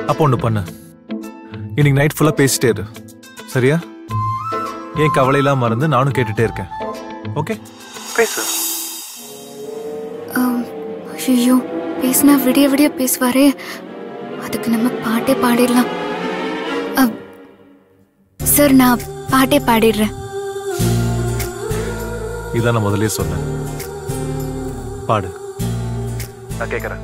அப்போ ஒன்று பண்ணு இன்னைக்கு நைட் ஃபுல்லாக பேசிட்டே இரு சரியா ஏன் கவலையெல்லாம் மறந்து நானும் கேட்டுட்டே இருக்கேன் ஓகே பேசு ஐயோ பேசினா விடிய விடிய பேசுவாரே அதுக்கு நம்ம பாட்டே பாடிடலாம் அ, சார் நான் பாட்டே பாடிடுறேன் இதான் நான் முதல்லயே சொன்னேன் பாடு நான் கேட்குறேன்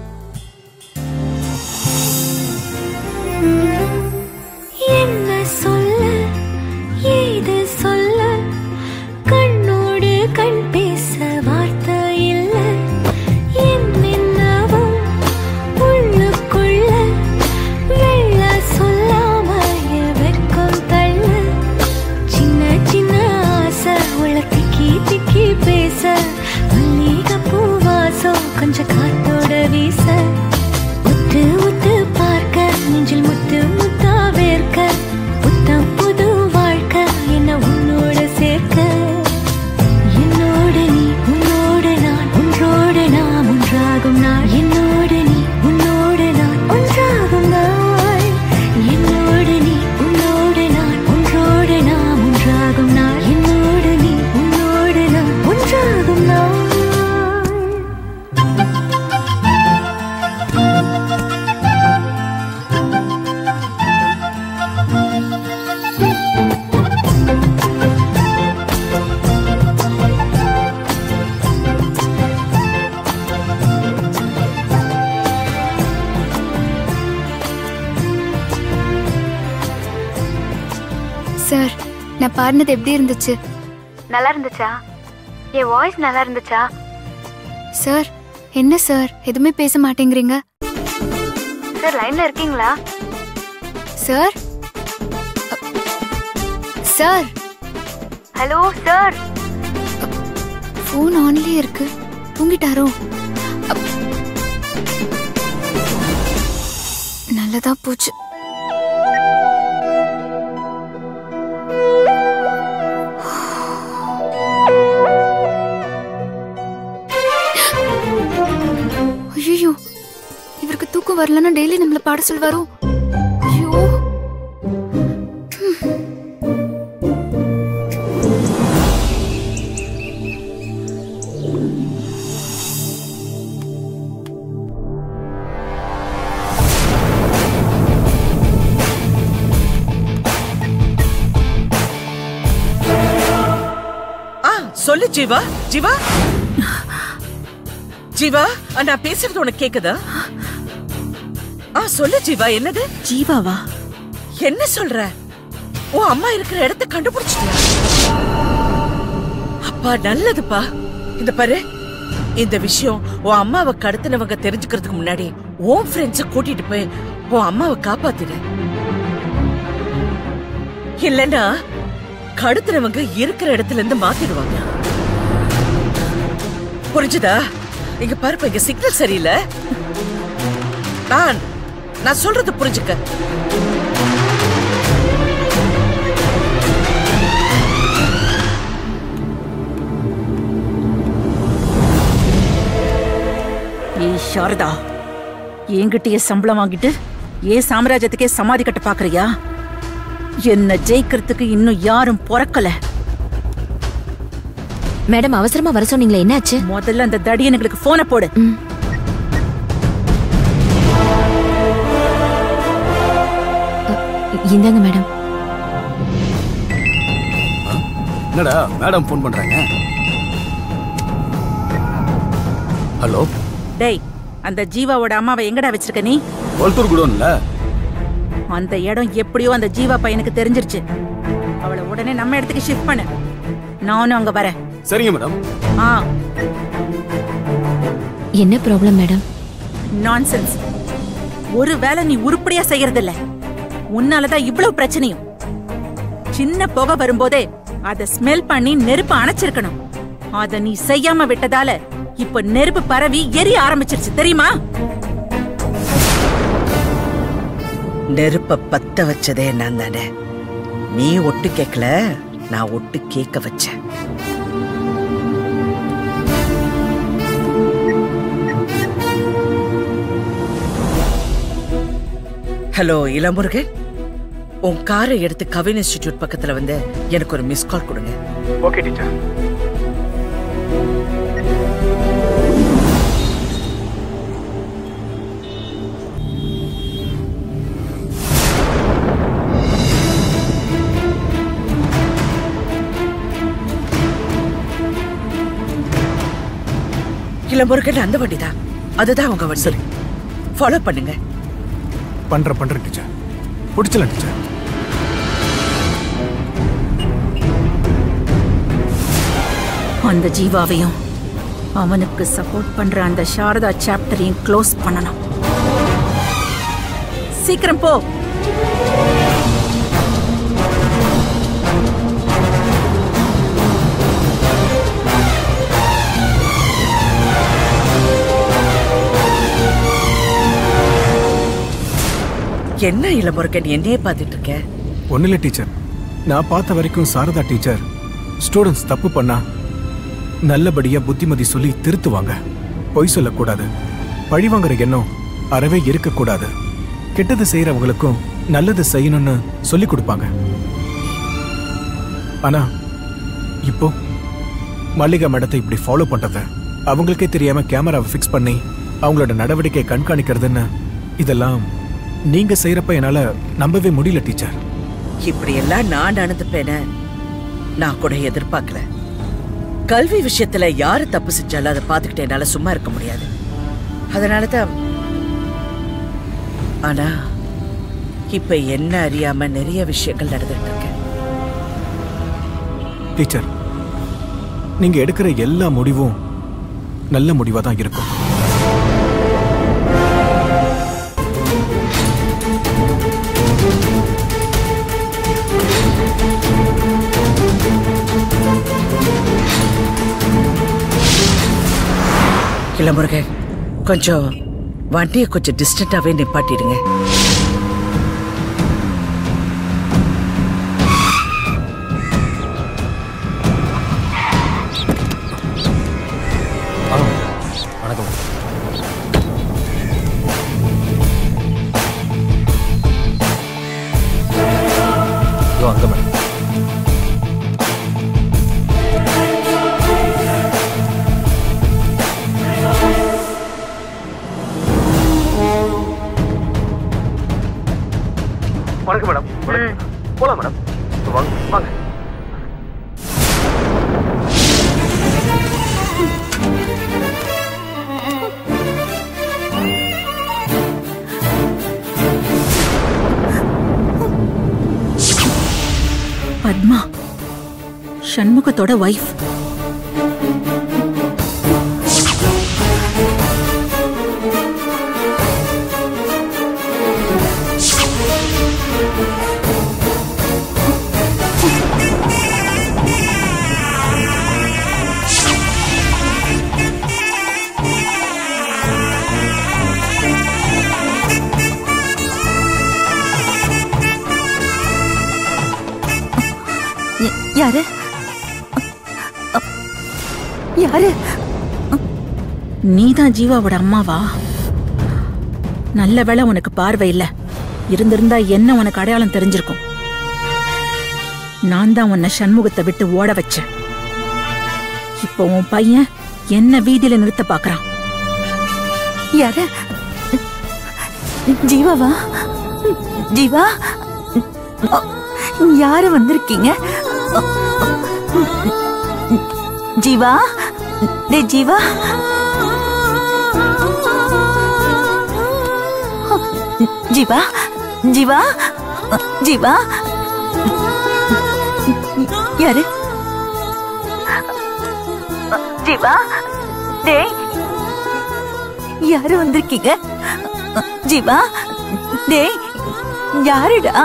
என்ன சொல்ல ஏது சொல்ல கண்ணோடு கண் பேச வார்த்தை இல்ல என்னென்னவோ உள்ளுக்குள்ள வெள்ள சொல்லாம வெக்கம் தள்ள சின்ன சின்ன ஆசை உள்ள திக்கி திக்கி பேச மல்லிகை பூவாசம் கொஞ்சம் காத்தோட வீச உத்து உத்து பார்க்க நெஞ்சில் முத்து முத்தா வேர்க்க புத்தம் புது வாழ்க்கை என்ன உன்னோட சேர்க்க என்னோடு நீ உன்னோடு நான் ஒன்றோடு நாம் ஒன்றாகும் நாள் என்னோடு நீ உன்னோடு நான் ஒன்றாகும் நாள் என்னோடு நீ உன்னோடு நான் ஒன்றோடு நாம் ஒன்றாகும் நாள் என்னோடு நீ உன்னோடு நான் ஒன்றாகும் நாள் சார் நான் பாடினது எப்படி இருந்துச்சு நல்லா இருந்துச்சா என் வாய்ஸ் நல்லா இருந்துச்சா சார் என்ன சார் எதுவுமே பேச மாட்டேங்கிறீங்க சார் லைன்ல இருக்கீங்களா சார் அ, சார் ஹலோ சார் ஃபோன் ஆன்லயே இருக்கு தூங்கிட்டாரோ அ, நல்லதா போச்சு ஐயோ இவருக்கு தூக்கம் வரலன்னா டெய்லி நம்மள பாட சொல்வாரோ ஐயோ ஆ சொல்லு ஜீவா ஜீவா ஜீவா ஆ, நான் பேசுறது உனக்கு கேக்குதா ஆ சொல்லு ஜீவா என்னது ஜீவாவா என்ன சொல்ற உன் அம்மா இருக்கிற இடத்த கண்டுபிடிச்சிட்டியா அப்பா நல்லதுப்பா இந்த பாரு இந்த விஷயம் உன் அம்மாவை கடத்தினவங்க தெரிஞ்சுக்கிறதுக்கு முன்னாடி உன் ஃப்ரெண்ட்ஸ கூட்டிட்டு போய் உன் அம்மாவை காப்பாத்திடு இல்லன்னா கடத்தினவங்க இருக்கிற இடத்துல இருந்து மாத்திடுவாங்க புரிஞ்சுதா இங்க பாருப்பா இங்க சிக்னல் சரியில்லை நான் நான் சொல்றது புரிஞ்சுக்க ஏய் சாரதா என்கிட்டயே சம்பளம் வாங்கிட்டு ஏன் சாம்ராஜ்யத்துக்கே சமாதி கட்ட பாக்குறியா என்ன ஜெயிக்கிறதுக்கு இன்னும் யாரும் பிறக்கல மேடம் அவசரமா வர சொன்னீங்களே என்னாச்சு முதல்ல அந்த தடியனுங்களுக்கு போனை போடு ம். இந்தாங்க மேடம் என்னடா மேடம் ஃபோன் பண்றாங்க ஹலோ டேய் அந்த ஜீவாவோட அம்மாவை எங்கடா வச்சிருக்க நீ கொளத்தூர் குடோன்ல அந்த இடம் எப்படியோ அந்த ஜீவா பையனுக்கு தெரிஞ்சிருச்சு அவளை உடனே நம்ம இடத்துக்கு ஷிஃப்ட் பண்ணு நானும் அங்க வரேன் சரிங்க மேடம் ஆ என்ன ப்ராப்ளம் மேடம் நான்சென்ஸ் ஒரு வேலை நீ உருப்படியா செய்யறதில்ல உன்னாலதான் இவ்வளவு பிரச்சனையும் சின்ன புகை வரும்போதே அத ஸ்மெல் பண்ணி நெருப்பு அணைச்சிருக்கணும் அத நீ செய்யாம விட்டதால இப்ப நெருப்பு பரவி எரிய ஆரம்பிச்சிருச்சு தெரியுமா நெருப்ப பத்த வச்சதே நான் தானே நீ ஒட்டு கேட்கல நான் ஒட்டு கேட்க வச்சேன் ஹலோ இளமுருகன் உன் காரை எடுத்து கவின் இன்ஸ்டிடியூட் பக்கத்துல வந்து எனக்கு ஒரு மிஸ் கால் கொடுங்க ஓகே டீச்சர் இளமுருகன் அந்த வண்டி தான் அதுதான் உங்க வண்டி சரி. ஃபாலோ பண்ணுங்க பண்ற பண்றேன் டீச்சர் பிடிச்சலாம் டீச்சர் அந்த ஜீவாவையும் அவனுக்கு சப்போர்ட் பண்ற அந்த சாரதா சாப்டரையும் க்ளோஸ் பண்ணணும் சீக்கிரம் போ என்ன இளமுருகன் என்னையே பார்த்துட்டு இருக்க ஒன்றும் இல்லை டீச்சர் நான் பார்த்த வரைக்கும் சாரதா டீச்சர் ஸ்டூடெண்ட்ஸ் தப்பு பண்ணா நல்லபடியா புத்திமதி சொல்லி திருத்துவாங்க பொய் சொல்லக்கூடாது பழி வாங்குற எண்ணம் அறவே இருக்கக்கூடாது கெட்டது செய்யறவங்களுக்கும் நல்லது செய்யணும்னு சொல்லி கொடுப்பாங்க ஆனா இப்போ மல்லிகா மேடத்தை இப்படி ஃபாலோ பண்றது அவங்களுக்கே தெரியாம கேமராவை ஃபிக்ஸ் பண்ணி அவங்களோட நடவடிக்கை கண்காணிக்கிறதுன்னு இதெல்லாம் நீங்க செய்யறப்ப என்னால நம்பவே முடியல டீச்சர் இப்படி எல்லாம் நான் நடந்துப்பேன நான் கூட எதிர்பார்க்கல கல்வி விஷயத்துல யாரு தப்பு செஞ்சாலும் அதை பார்த்துக்கிட்டு என்னால சும்மா இருக்க முடியாது அதனாலதான் ஆனா இப்ப என்ன அறியாம நிறைய விஷயங்கள் நடந்துட்டு இருக்கு டீச்சர் நீங்க எடுக்கிற எல்லா முடிவும் நல்ல முடிவா தான் இருக்கும் இளமுருகன் கொஞ்சம் வண்டியை கொஞ்சம் டிஸ்டன்டாவே நிப்பாட்டிடுங்க வணக்கம் இதோ அங்க மேடம் வணக்கம் மேடம் போலாம் மேடம் வாங்க வாங்க பத்மா சண்முகத்தோட வைஃப் யாரு யாரு நீதான் ஜீவாவோட அம்மாவா நல்ல வேளை உனக்கு பார்வை இல்ல இருந்திருந்தா என்ன உனக்கு அடையாளம் தெரிஞ்சிருக்கும் நான் தான் உன்னை சண்முகத்தை விட்டு ஓட வச்சேன் இப்போ உன் பையன் என்ன வீதியில நிறுத்த பாக்குறான் யாரு ஜீவாவா ஜீவா அ, யாரு வந்திருக்கீங்க அ, ஜீவா டே ஜீவா ஜீவா ஜீவா அ, ஜீவா யாரு அ, ஜீவா டேய் யாரு வந்திருக்கீங்க அ, ஜீவா டேய் யாருடா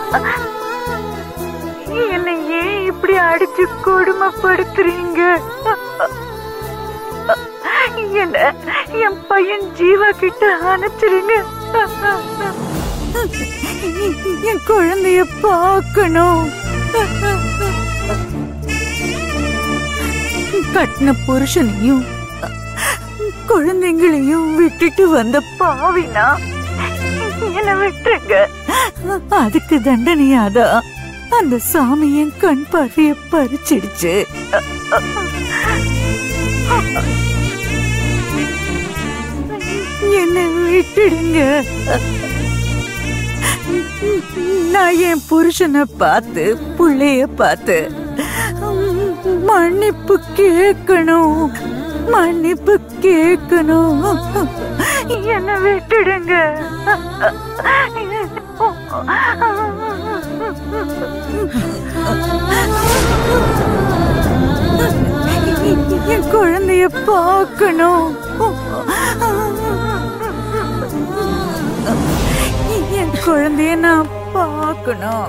என்னை ஏன் இப்படி அடிச்சு கொடுமைப்படுத்துறீங்க என்ன என் பையன் ஜீவா கிட்ட அனுப்பிச்சிருங்க என் குழந்தைய பார்க்கணும் கட்டின புருஷனையும் குழந்தைங்களையும் விட்டுட்டு வந்த பாவினா என்ன என்ன விட்டுருங்க அதுக்கு தண்டனையாதான் அந்த சாமி என் கண் பார்வைய பறிச்சிடுச்சு என்ன விட்டுடுங்க நான் என் புருஷனை பார்த்து புள்ளைய பார்த்து மன்னிப்பு கேட்கணும் மன்னிப்பு கேட்கணும் என்ன விட்டுடுங்க என் குழந்தைய பார்க்கணும் என் குழந்தைய நான் பார்க்கணும்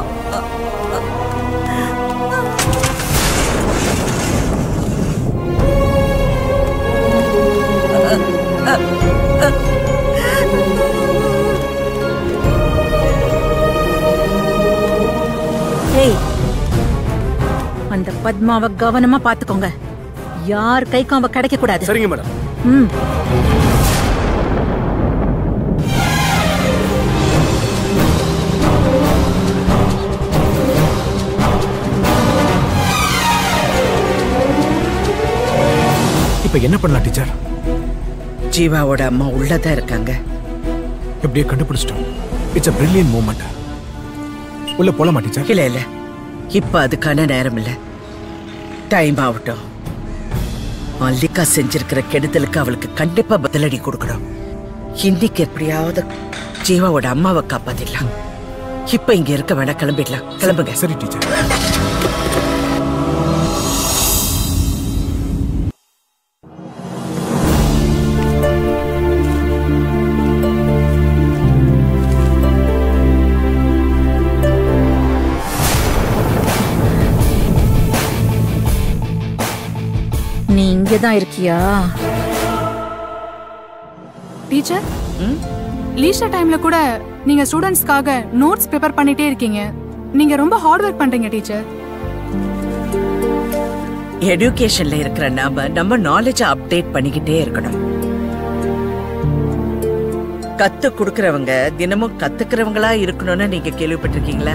ஏய் அந்த பத்மாவை கவனமா பாத்துக்கோங்க யார் கைக்கும் அவ கிடைக்க கூடாது சரிங்க மேடம் ம் இப்ப என்ன பண்ணலாம் டீச்சர் ஜீவாவோட அம்மா உள்ளதான் இருக்காங்க எப்படியே கண்டுபிடிச்சிட்டோம் இட்ஸ் அ பிரில்லியன் மூமெண்ட் உள்ள போலாமா டீச்சர் இல்ல இல்ல இப்ப அதுக்கான நேரம் இல்ல டைம் ஆகட்டும் மல்லிகா செஞ்சிருக்கிற கெடுதலுக்கு அவளுக்கு கண்டிப்பா பதிலடி கொடுக்கணும் இன்னைக்கு எப்படியாவது ஜீவாவோட அம்மாவை காப்பாத்திடலாம் இப்ப இங்க இருக்க வேணாம் கிளம்பிடலாம் கிளம்புங்க சரி டீச்சர் நீ இங்கதான் இருக்கியா டீச்சர் லீஷர் டைம்ல கூட நீங்க ஸ்டூடெண்ட்ஸ்க்காக நோட்ஸ் ப்ரிப்பேர் பண்ணிட்டே இருக்கீங்க நீங்க ரொம்ப ஹார்ட் ஒர்க் பண்றீங்க டீச்சர் எடுகேஷன்ல இருக்கிற நாம நம்ம நாலேஜ அப்டேட் பண்ணிக்கிட்டே இருக்கணும் கத்து கொடுக்கறவங்க தினமும் கத்துக்கிறவங்களா இருக்கணும்னு நீங்க கேள்விப்பட்டிருக்கீங்களா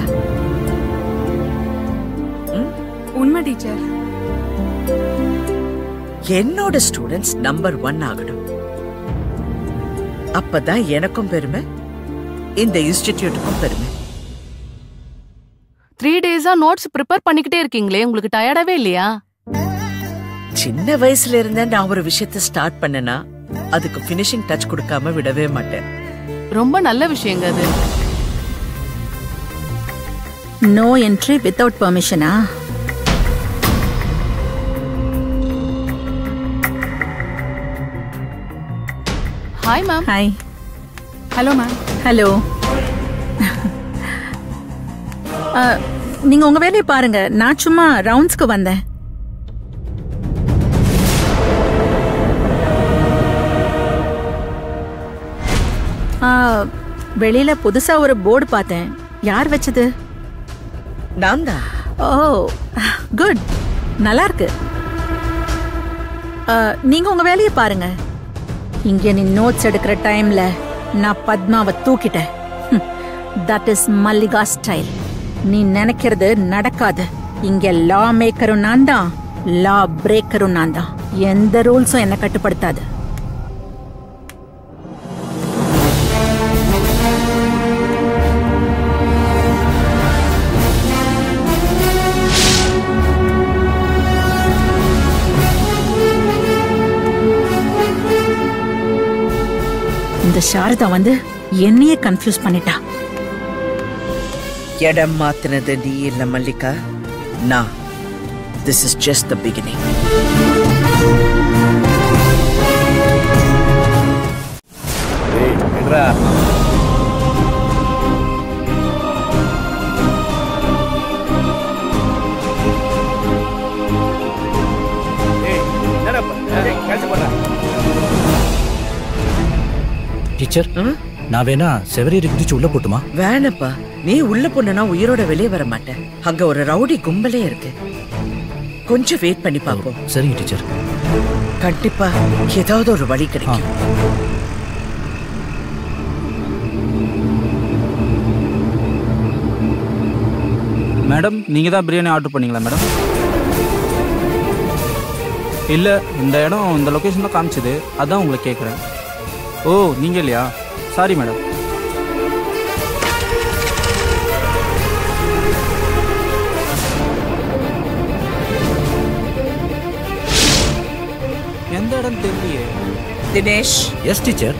உண்மை டீச்சர் என்னோட ஸ்டூடெண்ட்ஸ் நம்பர் ஒன் ஆகணும் அப்பதான் எனக்கும் பெருமை இந்த இன்ஸ்டிடியூட்டுக்கும் பெருமை த்ரீ டேஸா நோட்ஸ் ப்ரிப்பேர் பண்ணிக்கிட்டே இருக்கீங்களே உங்களுக்கு டயர்டாவே இல்லையா சின்ன வயசுல இருந்தே நான் ஒரு விஷயத்த ஸ்டார்ட் பண்ணனா அதுக்கு ஃபினிஷிங் டச் கொடுக்காம விடவே மாட்டேன் ரொம்ப நல்ல விஷயங்க அது நோ என்ட்ரி வித்தவுட் பெர்மிஷனா hi ma'am hi hello ma'am hello நீங்க உங்க வேலையை பாருங்க நான் சும்மா ரவுண்ட்ஸ்க்கு வந்தேன் ஆ, வெளியில புதுசா ஒரு போர்டு பார்த்தேன் யார் வச்சது நான் தான் ஓ குட் நல்லா இருக்கு ஆ, நீங்க உங்க வேலையை பாருங்க இங்க நீ நோட்ஸ் எடுக்கிற டைம்ல நான் பத்மாவை தூக்கிட்டேன் தட் இஸ் மல்லிகா ஸ்டைல் நீ நினைக்கிறது நடக்காது இங்க லா மேக்கரும் நான் தான் லா பிரேக்கரும் நான் தான் எந்த ரூல்ஸும் என்ன கட்டுப்படுத்தாது இந்த சாரதா வந்து என்னையே கன்ஃபியூஸ் பண்ணிட்டா இடம் மாத்தினது நீ இல்ல மல்லிகா நான் this is just the beginning ஏய் என்னடா ஏய் என்னடா பண்ண ஏய் கேட்ச் பண்ண டீச்சர் நான் வேணா செவரேறி குதிச்சு உள்ள போட்டுமா வேணப்பா நீ உள்ள போனா உயிரோட வெளியே வர மாட்டேன் அங்க ஒரு ரவுடி கும்பலே இருக்கு கொஞ்சம் வெயிட் பண்ணி பாப்போம் சரிங்க டீச்சர் கண்டிப்பா ஏதாவது ஒரு வழி கிடைக்கும் மேடம் நீங்கள் தான் பிரியாணி ஆர்டர் பண்ணீங்களா மேடம் இல்லை இந்த இடம் இந்த லொக்கேஷன் தான் காமிச்சது அதான் உங்களை கேட்குறேன் ஓ நீங்கள் இல்லையா சாரி மேடம் எந்த இடம் தெரியலையே Dinesh yes teacher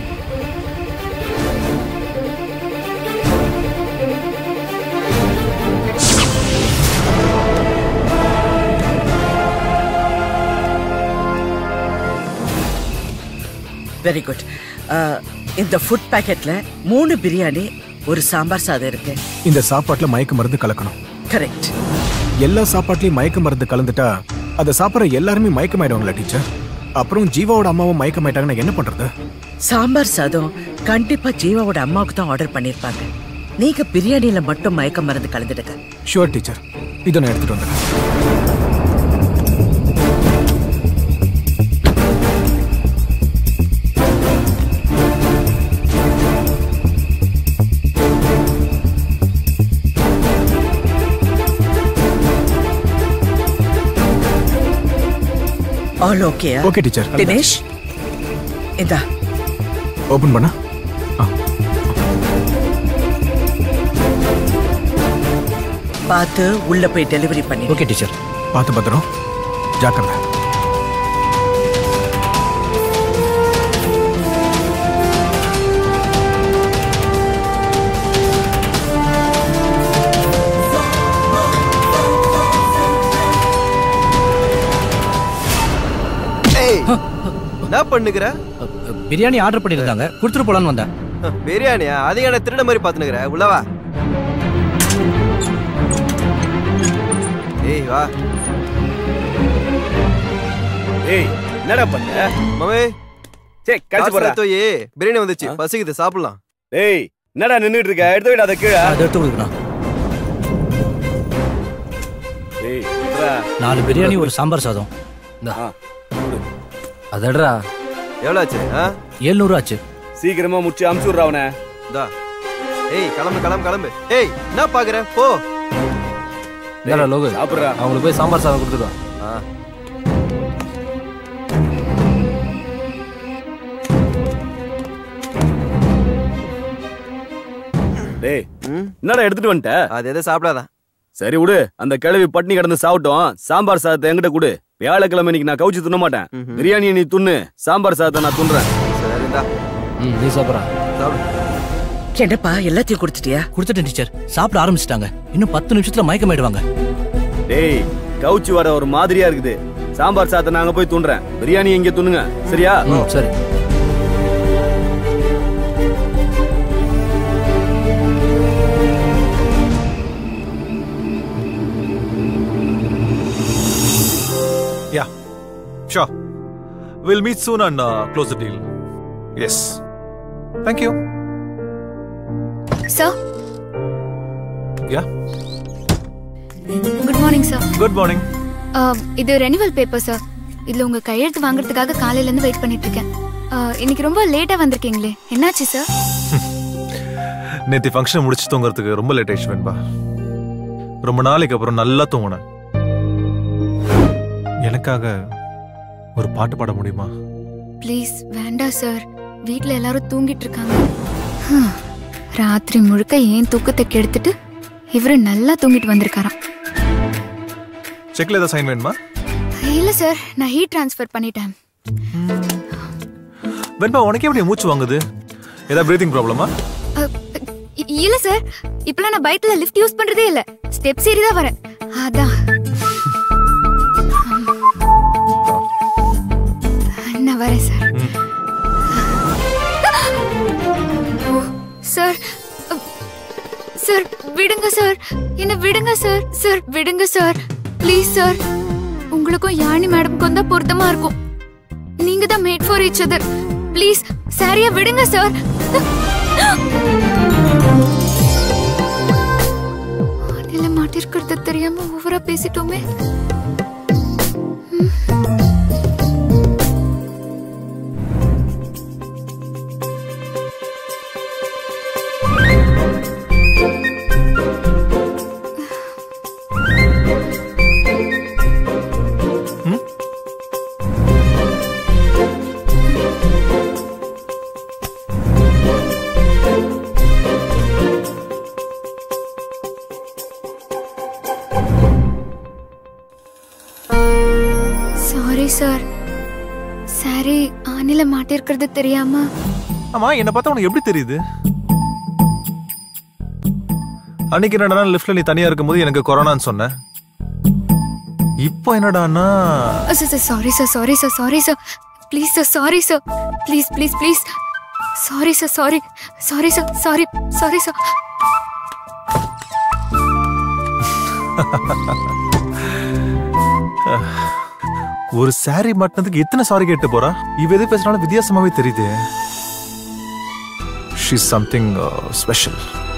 very good இந்த ஃபுட் பேக்கெட்ல மூணு பிரியாணி ஒரு சாம்பார் சாதம் இருக்கு இந்த சாப்பாட்டுல மயக்க மருந்து கலக்கணும் கரெக்ட் எல்லா சாப்பாட்லயும் மயக்க மருந்து கலந்துட்டா அதை சாப்பிட்ற எல்லாருமே மயக்கமாயிடுவாங்களா டீச்சர் அப்புறம் ஜீவாவோட அம்மாவும் மயக்கமாயிட்டாங்கன்னா என்ன பண்றது சாம்பார் சாதம் கண்டிப்பா ஜீவாவோட அம்மாவுக்கு தான் ஆர்டர் பண்ணிருப்பாங்க நீங்க பிரியாணியில மட்டும் மயக்க மருந்து கலந்துடுங்க ஷுவர் டீச்சர் இதை நான் எடுத்துட்டு வந்துடுறேன் all okay okay teacher Dinesh இந்தா ஓபன் பண்ணா பார்த்து உள்ள போய் டெலிவரி பண்ணி ஓகே டீச்சர் பார்த்து பத்திரம் ஜாக்கிரதை ஏய் என்ன பண்ணுகிற பிரியாணி ஆர்டர் பண்ணியிருந்தாங்க கொடுத்துட்டு போலான்னு வந்தேன் பிரியாணியா அதிகான திருட மாதிரி பாத்துனுக்குற உள்ளவா ஏய் வா ஏய் என்னடா பண்ண மாமே சே கழிச்சு போடுறா தோயி பிரியாணி வந்துச்சு பசிக்குது சாப்பிடலாம் ஏய் என்னடா நின்னுட்டு இருக்க எடுத்து விட அதை கீழே அதை எடுத்து கொடுக்குறேன் ஏய் விட்றா. நாலு பிரியாணி ஒரு சாம்பார் சாதம் ஆ, கொடு. அதடா எவ்வளோ ஆச்சு ஆ ஏழ்நூறு ஆச்சு சீக்கிரமா முடிச்சு அமுச்சு விட்றா அவனை இந்தா ஏய் கிளம்பு கிளம்பு கிளம்பு ஏய் என்ன பாக்குற போ என்னடா லோகு சாப்பிட்றா அவங்களுக்கு போய் சாம்பார் சாதம் கொடுத்துருவேன் ஆ டேய் என்னடா எடுத்துட்டு வந்துட்ட அது எதை சாப்பிடாதான் சரி விடு அந்த கிழவி பட்னி கிடந்து சாப்பிட்டோம் சாம்பார் சாதத்தை என்கிட்ட கொடு வியாழக்கிழமை இன்னைக்கு நான் கவுச்சு துண்ண மாட்டேன் பிரியாணியை நீ துண்ணு சாம்பார் சாதத்தை நான் துண்றேன் சரிதா ம் நீ சாப்பிட்றா சாப்பிடு என்னப்பா எல்லாத்தையும் கொடுத்துட்டியா கொடுத்துட்டேன் டீச்சர் சாப்பிட ஆரம்பிச்சிட்டாங்க இன்னும் பத்து நிமிஷத்துல மயக்கமாயிடுவாங்க டேய் கவுச்சி வர ஒரு மாதிரியா இருக்குது சாம்பார் சாதத்தை நாங்க போய் துண்றேன் பிரியாணி இங்க துண்ணுங்க சரியா ம் சரி Yeah, sure. We'll meet soon and uh, close the deal. Yes. Thank you. Sir Yeah. Good morning sir Good morning. இது ரெனிவல் பேப்பர் சார் இதுல உங்க கையெழுத்து வாங்குறதுக்காக காலையில இருந்து வெயிட் பண்ணிட்டு இருக்கேன் Uh, இன்னைக்கு ரொம்ப லேட்டா வந்திருக்கீங்களே என்னாச்சு சார் நேத்தி ஃபங்க்ஷன் முடிச்சு தூங்குறதுக்கு ரொம்ப லேட் ஆயிடுச்சு வேண்பா ரொம்ப நாளைக்கு அப்புறம் நல்லா தூங்கினேன் எனக்காக ஒரு பாட்டு பாட முடியுமா ப்ளீஸ் வேண்டாம் சார் வீட்ல எல்லாரும் தூங்கிட்டு இருக்காங்க ஹம், ராத்திரி முழுக்க ஏன் தூக்கத்தை கெடுத்துட்டு இவரு நல்லா தூங்கிட்டு வந்திருக்காராம் செக்ல ஏதாவது சைன் வேணுமா இல்ல சார் நான் ஹீட் ட்ரான்ஸ்ஃபர் பண்ணிட்டேன் வெண்பா உனக்கு எப்படி மூச்சு வாங்குது ஏதாவது பிரீதிங் ப்ராப்ளமா அ, இ- இல்ல சார் இப்பலாம் நான் பைக்ல லிஃப்ட் யூஸ் பண்றதே இல்ல ஸ்டெப்ஸ் ஏறி தான் வரேன் அதான் நான் வரேன் சார் ஓ, சார் அ, சார் விடுங்க சார் என்ன விடுங்க சார் சார் விடுங்க சார் ப்ளீஸ் சார் உங்களுக்கும் யானி மேடம்க்கும் தான் பொருத்தமா இருக்கும் நீங்க தான் made for each other please சாரியா விடுங்க சார் அதுல மாட்டிருக்கிறது தெரியாம ஓவரா பேசிட்டோமே இருக்கிறது தெரியாம ஆமா என்ன பார்த்தா உனக்கு எப்படி தெரியுது அன்னைக்கு என்னடா லிஃப்ட்ல நீ தனியா இருக்கும்போது எனக்கு கொரோனான்னு சொன்ன இப்போ என்னடான்னா sorry sir sorry sir sorry sir please sir sorry sir please please please sorry sir sorry sorry sir sorry sorry sir ஒரு சாரி மாட்டினதுக்கு எத்தனை சாரி கேட்டு போறா இவ எது பேசினாலும் வித்தியாசமாவே தெரியுது ஷீ சம்திங் ஸ்பெஷல்